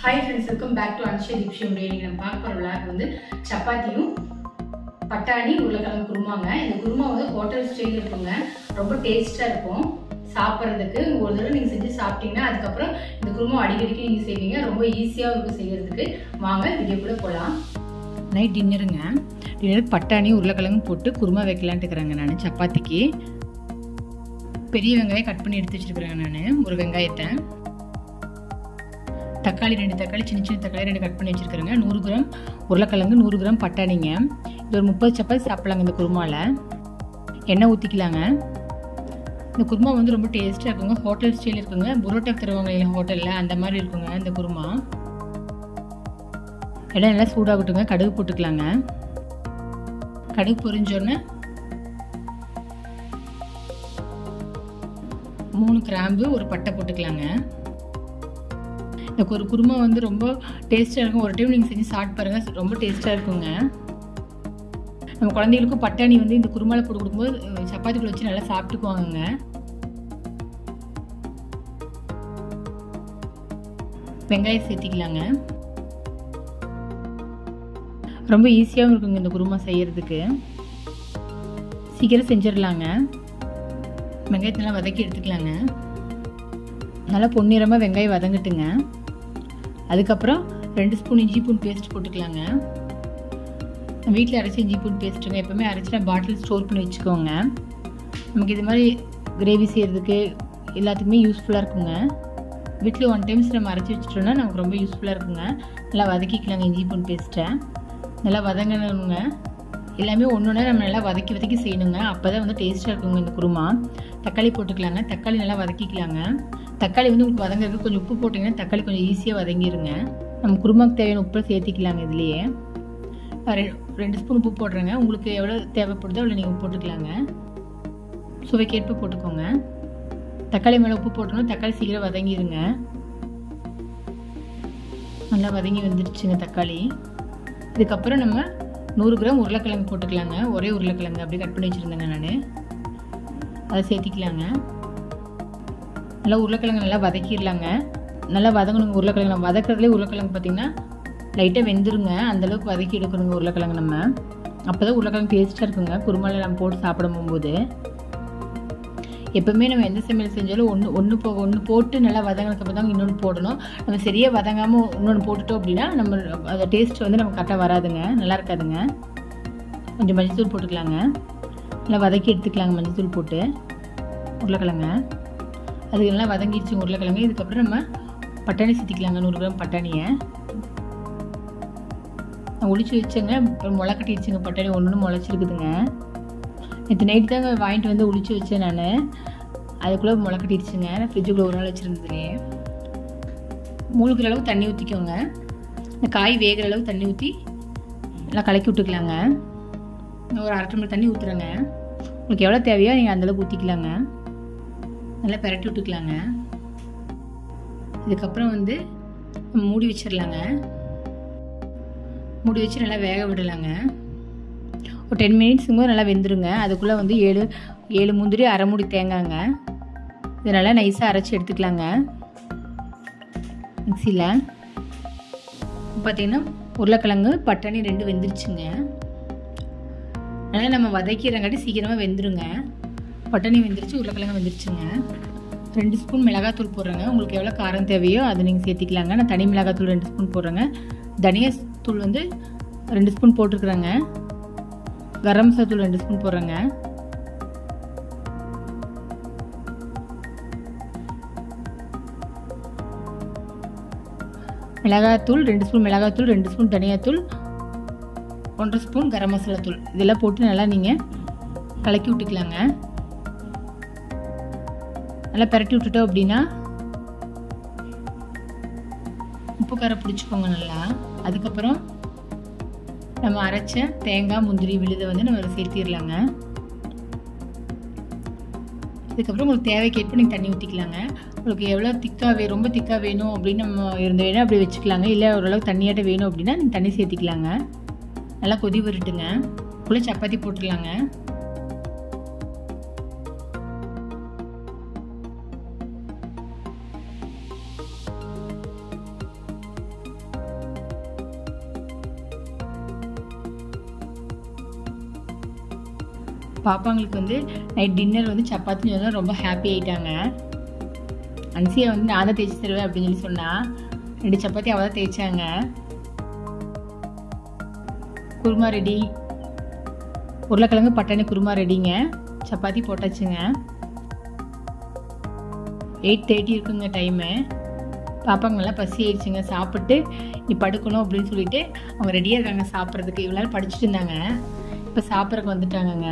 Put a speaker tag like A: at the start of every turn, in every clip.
A: hi friends welcome back to அன்ஷே தீப்ஷி முறை இன்னைக்கு நம்ம பார்க்க போகிற விளாக் வந்து சப்பாத்தியும் பட்டாணி உருளைக்கிழங்கு குருமாங்க இந்த குருமா வந்து ஹோட்டல் ஸ்டைல் இருக்குங்க ரொம்ப டேஸ்ட்டாக இருக்கும் சாப்பிட்றதுக்கு ஒரு தடவை நீங்கள் செஞ்சு சாப்பிட்டீங்கன்னா அதுக்கப்புறம் இந்த குருமா அடிக்கடிக்கு நீங்கள் செய்வீங்க ரொம்ப ஈஸியாக இருக்கும் செய்யறதுக்கு வாங்க வீடியோக்குள்ளே போகலாம் நைட் டின்னருங்க டின்னருக்கு பட்டாணி உருளைக்கிழங்கு போட்டு குருமா வைக்கலான்ட்டு இருக்கிறேங்க நான் சப்பாத்திக்கு பெரிய வெங்காயம் கட் பண்ணி எடுத்து வச்சிருக்கிறேங்க நான் ஒரு வெங்காயத்தை தக்காளி ரெண்டு தக்காளி சின்ன சின்ன தக்காளி ரெண்டு கட் பண்ணி வச்சுருக்கிறேங்க நூறு கிராம் உருளைக்கிழங்கு நூறு கிராம் பட்டாணிங்க இது ஒரு முப்பது சப்பாத்தி சாப்பிட்லாங்க இந்த குருமாவில் எண்ணெய் ஊற்றிக்கலாங்க இந்த குருமா வந்து ரொம்ப டேஸ்ட்டாக இருக்குங்க ஹோட்டல் ஸ்டைல் இருக்குங்க புரோட்டா தருவாங்க இல்லை ஹோட்டலில் அந்த மாதிரி இருக்குங்க இந்த குருமா எண்ணெய் நல்லா சூடாகட்டுங்க கடுகு போட்டுக்கலாங்க கடுகு பொரிஞ்சோடனே மூணு கிராம்பு ஒரு பட்டை போட்டுக்கலாங்க இந்த ஒரு குருமா வந்து ரொம்ப டேஸ்ட்டாக இருக்கும் ஒரு டைம் நீங்கள் செஞ்சு சாப்பிட்டு பாருங்கள் ரொம்ப டேஸ்ட்டாக இருக்குங்க நம்ம குழந்தைகளுக்கும் பட்டாணி வந்து இந்த குருமாவில் போட்டு கொடுக்கும்போது சப்பாத்திக்குள்ள வச்சு நல்லா சாப்பிட்டுக்குவாங்கங்க வெங்காயம் சேர்த்திக்கலாங்க ரொம்ப ஈஸியாகவும் இருக்குங்க இந்த குருமா செய்யறதுக்கு சீக்கிரம் செஞ்சிடலாங்க வெங்காயத்தை நல்லா வதக்கி எடுத்துக்கலாங்க நல்லா பொன்னிறமாக வெங்காயம் வதங்கட்டுங்க அதுக்கப்புறம் ரெண்டு ஸ்பூன் இஞ்சி பூன் பேஸ்ட் போட்டுக்கலாங்க வீட்டில் அரைச்சி இஞ்சி பூன் பேஸ்ட்டுங்க எப்போவுமே அரைச்சி நான் பாட்டில் ஸ்டோர் பண்ணி வச்சுக்கோங்க நமக்கு இது மாதிரி கிரேவி செய்கிறதுக்கு எல்லாத்துக்குமே யூஸ்ஃபுல்லாக இருக்குங்க வீட்டில் ஒன் டைம்ஸ் நம்ம அரைச்சி வச்சுட்டோம்னா நமக்கு ரொம்ப யூஸ்ஃபுல்லாக இருக்குங்க நல்லா வதக்கிக்கலாங்க இஞ்சி பூன் பேஸ்ட்டை நல்லா வதங்கணுங்க எல்லாமே ஒன்று ஒன்று நம்ம நல்லா வதக்கி வதக்கி செய்யணுங்க அப்போ தான் வந்து டேஸ்ட்டாக இருக்குங்க இந்த குருமா தக்காளி போட்டுக்கலாங்க தக்காளி நல்லா வதக்கிக்கலாங்க தக்காளி வந்து உங்களுக்கு வதங்கிறதுக்கு கொஞ்சம் உப்பு போட்டிங்கன்னா தக்காளி கொஞ்சம் ஈஸியாக வதங்கிடுங்க நம்ம குருமாக்கு தேவையான உப்பை சேர்த்திக்கலாங்க இதுலேயே ரெண்டு ஸ்பூன் உப்பு போடுறேங்க உங்களுக்கு எவ்வளோ தேவைப்படுதோ அவ்வளோ நீங்கள் உப்பு போட்டுக்கலாங்க சுவைக்கேற்ப போட்டுக்கோங்க தக்காளி மேலே உப்பு போட்டோன்னா தக்காளி சீக்கிரம் வதங்கிடுங்க நல்லா வதங்கி வந்துடுச்சுங்க தக்காளி இதுக்கப்புறம் நம்ம நூறு கிராம் உருளைக்கிழங்கு போட்டுக்கலாங்க ஒரே உருளைக்கிழங்கு அப்படியே கட் பண்ணி வச்சுருந்தேங்க நான் அதை சேர்த்திக்கலாங்க நல்லா உருளைக்கிழங்கு நல்லா வதக்கிடலாங்க நல்லா வதங்கணுங்க உருளைக்கிழங்கு நம்ம வதக்கிறதுலேயே உருளைக்கிழங்கு பார்த்திங்கன்னா லைட்டாக வெந்துருங்க அந்தளவுக்கு வதக்கி எடுக்கணுங்க உருளைக்கிழங்கு நம்ம அப்போ தான் உருளைக்கிழங்கு டேஸ்ட்டாக இருக்குங்க குருமாவில் நம்ம போட்டு சாப்பிட போகும்போது எப்போவுமே நம்ம எந்த சமையல் செஞ்சாலும் ஒன்று ஒன்று போக ஒன்று போட்டு நல்லா வதங்கினதுக்கு தான் இன்னொன்று போடணும் நம்ம சரியாக வதங்காமல் இன்னொன்று போட்டுட்டோம் அப்படின்னா நம்ம அந்த டேஸ்ட் வந்து நம்ம கரெக்டாக வராதுங்க நல்லா இருக்காதுங்க கொஞ்சம் மஞ்சத்தூள் போட்டுக்கலாங்க நல்லா வதக்கி எடுத்துக்கலாங்க மஞ்சத்தூள் போட்டு உருளைக்கிழங்க அதுக்கு நல்லா வதங்கிடுச்சு உருளைக்கிழங்கு இதுக்கப்புறம் நம்ம பட்டாணி சேர்த்திக்கலாங்க நூறு கிராம் பட்டாணியை நான் ஒழிச்சு வச்சேங்க முளை கட்டிடுச்சுங்க பட்டாணி ஒன்று ஒன்று முளைச்சிருக்குதுங்க நேற்று நைட்டு தாங்க வாங்கிட்டு வந்து ஒழிச்சு வச்சேன் நான் அதுக்குள்ளே முளை கட்டிடுச்சுங்க ஃப்ரிட்ஜுக்குள்ளே ஒரு நாள் வச்சுருந்ததுலேயே மூழ்கிற அளவு தண்ணி ஊற்றிக்கோங்க இந்த காய் வேகிற அளவு தண்ணி ஊற்றி நல்லா கலக்கி விட்டுக்கலாங்க ஒரு அரை டம்ளர் தண்ணி ஊற்றுறேங்க உங்களுக்கு எவ்வளோ தேவையோ நீங்கள் அந்தளவுக்கு ஊற்றிக்கலாங்க நல்லா பெரட்டி விட்டுக்கலாங்க இதுக்கப்புறம் வந்து மூடி வச்சிடலாங்க மூடி வச்சு நல்லா வேக விடலாங்க ஒரு டென் மினிட்ஸுங்க போது நல்லா வெந்துருங்க அதுக்குள்ளே வந்து ஏழு ஏழு முந்திரி அரை மூடி தேங்காங்க இதை நல்லா நைஸாக அரைச்சி எடுத்துக்கலாங்க மிக்சியில் பார்த்திங்கன்னா உருளைக்கிழங்கு பட்டாணி ரெண்டு வெந்துருச்சுங்க அதனால் நம்ம வதக்கிறங்காட்டி சீக்கிரமாக வெந்துருங்க பட்டாணி வெந்துருச்சு உருளைக்கிழங்கு வெந்துருச்சுங்க ரெண்டு ஸ்பூன் மிளகாத்தூள் போடுறேங்க உங்களுக்கு எவ்வளோ காரம் தேவையோ அதை நீங்கள் சேர்த்திக்கலாங்க நான் தனி மிளகாத்தூள் ரெண்டு ஸ்பூன் போடுறேங்க தனியா தூள் வந்து ரெண்டு ஸ்பூன் போட்டிருக்குறேங்க கரம் மசாலா தூள் ரெண்டு ஸ்பூன் போடுறேங்க மிளகாத்தூள் ரெண்டு ஸ்பூன் மிளகாத்தூள் ரெண்டு ஸ்பூன் தனியாத்தூள் ஒன்றரை ஸ்பூன் கரம் மசாலா தூள் இதெல்லாம் போட்டு நல்லா நீங்கள் கலக்கி விட்டுக்கலாங்க நல்லா பரட்டி விட்டுட்டோம் அப்படின்னா உப்பு காரம் பிடிச்சிக்கோங்க நல்லா அதுக்கப்புறம் நம்ம அரைச்ச தேங்காய் முந்திரி விழுதை வந்து நம்ம சேர்த்திடலாங்க இதுக்கப்புறம் உங்களுக்கு தேவைக்கேற்ப நீங்கள் தண்ணி ஊற்றிக்கலாங்க உங்களுக்கு எவ்வளோ திக்காக வே ரொம்ப திக்காக வேணும் அப்படின்னு நம்ம இருந்த வேணும் அப்படி வச்சுக்கலாங்க இல்லை ஓரளவுக்கு தண்ணியாட்ட வேணும் அப்படின்னா நீங்கள் தண்ணி சேர்த்திக்கலாங்க நல்லா கொதி வரட்டுங்க உள்ள சப்பாத்தி போட்டுடலாங்க பாப்பாங்களுக்கு வந்து நைட் டின்னர் வந்து சப்பாத்தின்னு சொன்னா ரொம்ப ஹாப்பி ஆயிட்டாங்க அன்சியா வந்து நான் தான் தேய்ச்சி தருவேன் அப்படின்னு சொல்லி சொன்னா ரெண்டு சப்பாத்தி அவள் தான் தேய்ச்சாங்க குருமா ரெடி உருளைக்கிழங்கு பட்டாணி குருமா ரெடிங்க சப்பாத்தி போட்டாச்சுங்க எயிட் தேர்ட்டி இருக்குங்க டைமு பாப்பாங்க நல்லா பசி ஆயிடுச்சுங்க சாப்பிட்டு நீ படுக்கணும் அப்படின்னு சொல்லிட்டு அவங்க ரெடியாக இருக்காங்க சாப்பிட்றதுக்கு இவ்வளோ நேரம் படிச்சுட்டு இருந்தாங்க இப்போ சாப்பிட்றதுக்கு வந்துட்டாங்கங்க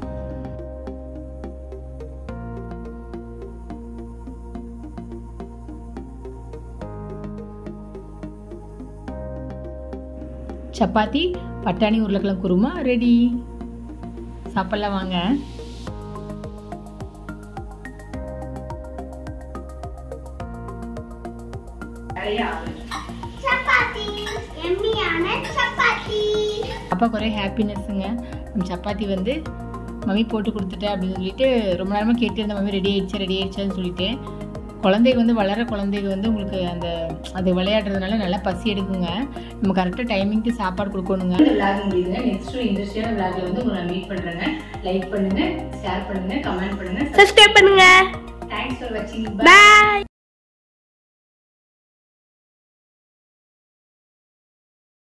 A: சப்பாத்தி பட்டாணி உருளைக்கிழங்கு குருமா ரெடி சாப்பிட்லாம் வாங்க
B: சப்பாத்தி எம்மியான சப்பாத்தி
A: அப்பாவுக்கு ஒரே ஹாப்பினஸ்ஸுங்க நம்ம சப்பாத்தி வந்து மம்மி போட்டு கொடுத்துட்டேன் அப்படின்னு சொல்லிட்டு ரொம்ப நேரமாக கேட்டிருந்த மம்மி ரெடி ஆயிடுச்சா ரெடி ஆயிடுச்சான்னு சொல்லிட்டு குழந்தைங்க வந்து வளர குழந்தைங்க வந்து உங்களுக்கு அந்த அது விளையாடுறதுனால நல்லா பசி எடுக்குங்க நம்ம கரெக்டாக டைமிங்க்கு சாப்பாடு கொடுக்கணுங்க விளாக் முடியுதுங்க நெக்ஸ்ட் இன்ட்ரெஸ்டியான விளாக்ல வந்து உங்களை மீட் பண்ணுறேங்க லைக் பண்ணுங்க ஷேர் பண்ணுங்க கமெண்ட் பண்ணுங்க
B: சப்ஸ்கிரைப் பண்ணுங்க
A: தேங்க்ஸ் ஃபார் வாட்சிங்
B: பாய்